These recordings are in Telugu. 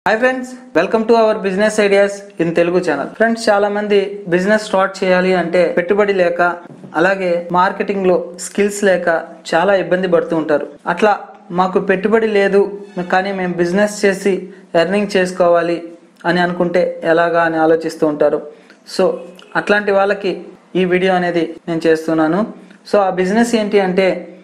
hi friends welcome to our business ideas in Telugu channel friends చాలా మంది బిజినెస్ స్టార్ట్ చేయాలి అంటే పెట్టుబడి లేక అలాగే మార్కెటింగ్ లో స్కిల్స్ లేక చాలా ఇబ్బంది పడుతూ ఉంటారు అట్లా మాకు పెట్టుబడి లేదు కానీ మేము బిజినెస్ చేసి ఎర్నింగ్ చేసుకోవాలి అని అనుకుంటే ఎలాగా అని ఆలోచిస్తూ ఉంటారు సో అట్లాంటి వాళ్ళకి ఈ వీడియో అనేది నేను చేస్తున్నాను సో ఆ బిజినెస్ ఏంటి అంటే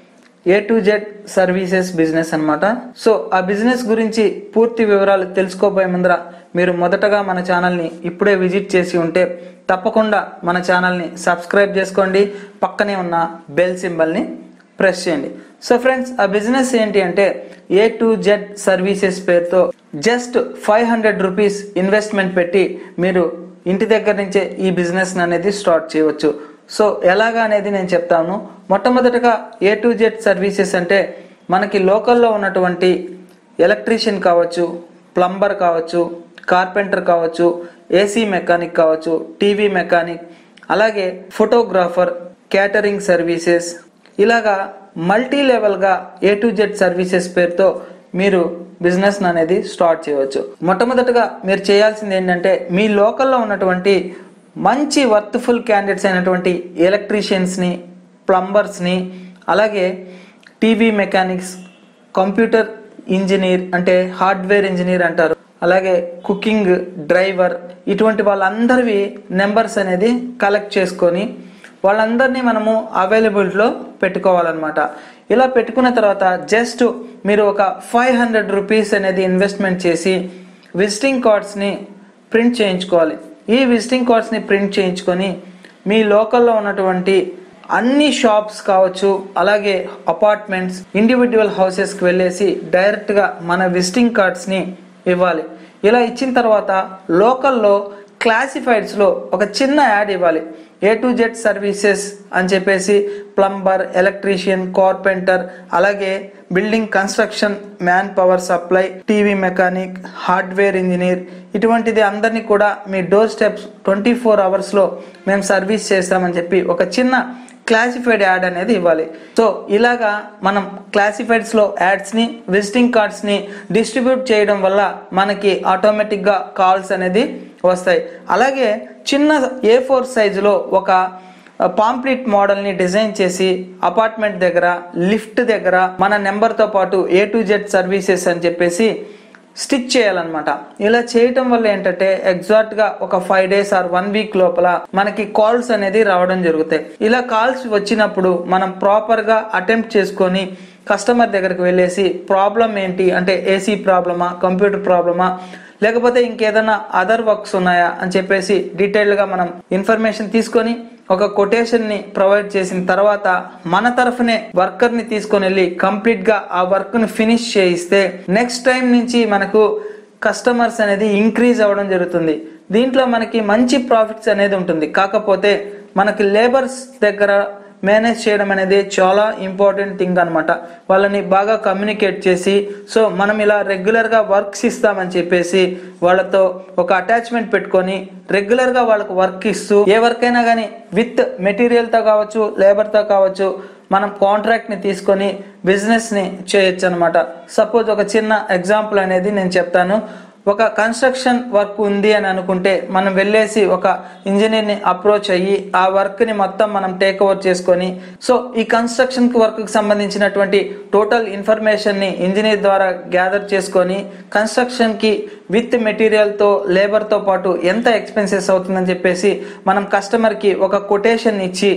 A to Z services business అన్నమాట సో ఆ బిజినెస్ గురించి పూర్తి వివరాలు తెలుసుకోబోయే ముందర మీరు మొదటగా మన ఛానల్ని ఇప్పుడే విజిట్ చేసి ఉంటే తప్పకుండా మన ఛానల్ని సబ్స్క్రైబ్ చేసుకోండి పక్కనే ఉన్న బెల్ సింబల్ని ప్రెస్ చేయండి సో ఫ్రెండ్స్ ఆ బిజినెస్ ఏంటి అంటే ఏ టు జెడ్ సర్వీసెస్ పేరుతో just five hundred rupees investment పెట్టి మీరు ఇంటి దగ్గర నుంచే ఈ బిజినెస్ అనేది స్టార్ట్ చేయవచ్చు సో ఎలాగా అనేది నేను చెప్తాను మొట్టమొదటగా ఏ టు జెడ్ సర్వీసెస్ అంటే మనకి లోకల్లో ఉన్నటువంటి ఎలక్ట్రీషియన్ కావచ్చు ప్లంబర్ కావచ్చు కార్పెంటర్ కావచ్చు ఏసీ మెకానిక్ కావచ్చు టీవీ మెకానిక్ అలాగే ఫోటోగ్రాఫర్ క్యాటరింగ్ సర్వీసెస్ ఇలాగా మల్టీ లెవెల్గా ఏ టు జెడ్ సర్వీసెస్ పేరుతో మీరు బిజినెస్ అనేది స్టార్ట్ చేయవచ్చు మొట్టమొదటగా మీరు చేయాల్సింది ఏంటంటే మీ లోకల్లో ఉన్నటువంటి మంచి వర్త్ఫుల్ క్యాండిడేట్స్ అయినటువంటి ఎలక్ట్రీషియన్స్ని ప్లంబర్స్ని అలాగే టీవీ మెకానిక్స్ కంప్యూటర్ ఇంజనీర్ అంటే హార్డ్వేర్ ఇంజనీర్ అంటారు అలాగే కుకింగ్ డ్రైవర్ ఇటువంటి వాళ్ళందరివి నెంబర్స్ అనేది కలెక్ట్ చేసుకొని వాళ్ళందరినీ మనము అవైలబిలిటీలో పెట్టుకోవాలన్నమాట ఇలా పెట్టుకున్న తర్వాత జస్ట్ మీరు ఒక ఫైవ్ హండ్రెడ్ రూపీస్ అనేది ఇన్వెస్ట్మెంట్ చేసి విజిటింగ్ కార్డ్స్ని ప్రింట్ చేయించుకోవాలి ఈ విజిటింగ్ కార్డ్స్ని ప్రింట్ చేయించుకొని మీ లోకల్లో ఉన్నటువంటి అన్ని షాప్స్ కావచ్చు అలాగే అపార్ట్మెంట్స్ ఇండివిజువల్ హౌసెస్కి వెళ్ళేసి డైరెక్ట్గా మన విజిటింగ్ కార్డ్స్ని ఇవ్వాలి ఇలా ఇచ్చిన తర్వాత లోకల్లో క్లాసిఫైడ్స్లో ఒక చిన్న యాడ్ ఇవ్వాలి ఏ టు జెడ్ సర్వీసెస్ అని చెప్పేసి ప్లంబర్ ఎలక్ట్రీషియన్ కార్పెంటర్ అలాగే building construction manpower supply TV mechanic hardware engineer ఇటువంటిది అందరినీ కూడా మీ డోర్ స్టెప్స్ ట్వంటీ ఫోర్ అవర్స్లో మేము సర్వీస్ చేస్తామని చెప్పి ఒక చిన్న క్లాసిఫైడ్ యాడ్ అనేది ఇవ్వాలి సో ఇలాగా మనం క్లాసిఫైడ్స్ లో యాడ్స్ ని విజిటింగ్ కార్డ్స్ ని డిస్ట్రిబ్యూట్ చేయడం వల్ల మనకి ఆటోమేటిక్ గా కాల్స్ అనేది వస్తాయి అలాగే చిన్న ఏ ఫోర్ సైజులో ఒక పాంప్లెట్ మోడల్ ని డిజైన్ చేసి అపార్ట్మెంట్ దగ్గర లిఫ్ట్ దగ్గర మన నెంబర్ తో పాటు ఏ టు జెడ్ సర్వీసెస్ అని చెప్పేసి స్టిచ్ చేయాలన్నమాట ఇలా చేయటం వల్ల ఏంటంటే ఎగ్జాక్ట్ గా ఒక five days or one week లోపల మనకి కాల్స్ అనేది రావడం జరుగుతాయి ఇలా కాల్స్ వచ్చినప్పుడు మనం ప్రాపర్ గా అటెంప్ట్ చేసుకొని కస్టమర్ దగ్గరికి వెళ్ళేసి ప్రాబ్లం ఏంటి అంటే ఏసీ ప్రాబ్లమా కంప్యూటర్ ప్రాబ్లమా లేకపోతే ఇంకేదైనా అదర్ వర్క్స్ ఉన్నాయా అని చెప్పేసి డీటెయిల్ గా మనం ఇన్ఫర్మేషన్ తీసుకొని ఒక కొటేషన్ ని ప్రొవైడ్ చేసిన తర్వాత మన తరఫునే వర్కర్ ని తీసుకొని వెళ్ళి కంప్లీట్ గా ఆ వర్క్ ని ఫినిష్ చేయిస్తే నెక్స్ట్ టైం నుంచి మనకు కస్టమర్స్ అనేది ఇంక్రీజ్ అవ్వడం జరుగుతుంది దీంట్లో మనకి మంచి ప్రాఫిట్స్ అనేది ఉంటుంది కాకపోతే మనకి లేబర్స్ దగ్గర మేనేజ్ చేయడం అనేది చాలా ఇంపార్టెంట్ థింగ్ అనమాట వాళ్ళని బాగా కమ్యూనికేట్ చేసి సో మనం ఇలా రెగ్యులర్గా వర్క్స్ ఇస్తామని చెప్పేసి వాళ్ళతో ఒక అటాచ్మెంట్ పెట్టుకొని రెగ్యులర్గా వాళ్ళకు వర్క్ ఇస్తూ ఏ వర్క్ అయినా కానీ విత్ మెటీరియల్తో కావచ్చు లేబర్తో కావచ్చు మనం కాంట్రాక్ట్ని తీసుకొని బిజినెస్ని చేయొచ్చు అనమాట సపోజ్ ఒక చిన్న ఎగ్జాంపుల్ అనేది నేను చెప్తాను ఒక కన్స్ట్రక్షన్ వర్క్ ఉంది అని అనుకుంటే మనం వెళ్ళేసి ఒక ఇంజనీర్ని అప్రోచ్ అయ్యి ఆ వర్క్ని మొత్తం మనం టేక్ ఓవర్ చేసుకొని సో ఈ కన్స్ట్రక్షన్ వర్క్కి సంబంధించినటువంటి టోటల్ ఇన్ఫర్మేషన్ని ఇంజనీర్ ద్వారా గ్యాదర్ చేసుకొని కన్స్ట్రక్షన్కి విత్ మెటీరియల్తో లేబర్తో పాటు ఎంత ఎక్స్పెన్సెస్ అవుతుందని చెప్పేసి మనం కస్టమర్కి ఒక కొటేషన్ ఇచ్చి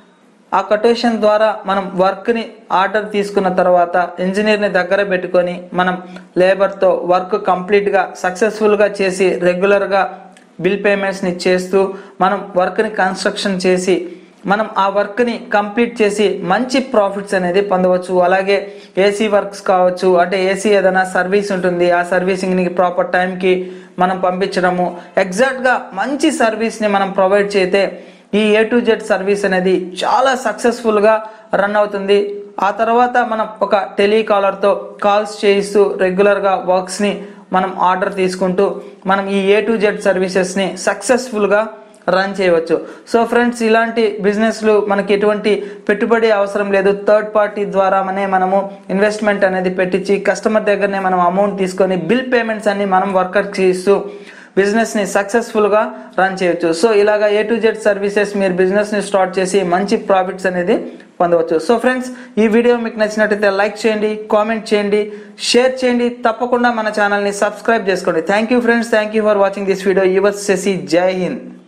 ఆ కొటేషన్ ద్వారా మనం వర్క్ని ఆర్డర్ తీసుకున్న తర్వాత ఇంజనీర్ని దగ్గర పెట్టుకొని మనం లేబర్తో వర్క్ కంప్లీట్గా సక్సెస్ఫుల్గా చేసి రెగ్యులర్గా బిల్ పేమెంట్స్ని చేస్తూ మనం వర్క్ని కన్స్ట్రక్షన్ చేసి మనం ఆ వర్క్ని కంప్లీట్ చేసి మంచి ప్రాఫిట్స్ అనేది పొందవచ్చు అలాగే ఏసీ వర్క్స్ కావచ్చు అంటే ఏసీ ఏదైనా సర్వీస్ ఉంటుంది ఆ సర్వీసింగ్ని ప్రాపర్ టైంకి మనం పంపించడము ఎగ్జాక్ట్గా మంచి సర్వీస్ని మనం ప్రొవైడ్ చేస్తే ఈ ఏ టు జెడ్ సర్వీస్ అనేది చాలా సక్సెస్ఫుల్గా రన్ అవుతుంది ఆ తర్వాత మనం ఒక టెలికాలర్తో కాల్స్ చేయిస్తూ రెగ్యులర్గా వర్క్స్ని మనం ఆర్డర్ తీసుకుంటూ మనం ఈ ఏ టు జెడ్ సర్వీసెస్ని సక్సెస్ఫుల్గా రన్ చేయవచ్చు సో ఫ్రెండ్స్ ఇలాంటి బిజినెస్లు మనకి ఎటువంటి పెట్టుబడి అవసరం లేదు థర్డ్ పార్టీ ద్వారానే మనము ఇన్వెస్ట్మెంట్ అనేది పెట్టించి కస్టమర్ దగ్గరనే మనం అమౌంట్ తీసుకొని బిల్ పేమెంట్స్ అన్ని మనం వర్కర్ చేస్తూ బిజినెస్ ని సక్సెస్ఫుల్ గా రన్ చేయొచ్చు సో ఇలాగా ఏ టు జెడ్ సర్వీసెస్ మీరు బిజినెస్ ని స్టార్ట్ చేసి మంచి ప్రాఫిట్స్ అనేది పొందవచ్చు సో ఫ్రెండ్స్ ఈ వీడియో మీకు నచ్చినట్టయితే లైక్ చేయండి కామెంట్ చేయండి షేర్ చేయండి తప్పకుండా మన ఛానల్ని సబ్స్క్రైబ్ చేసుకోండి thank you friends thank you for watching this video your Shashi Jai Hind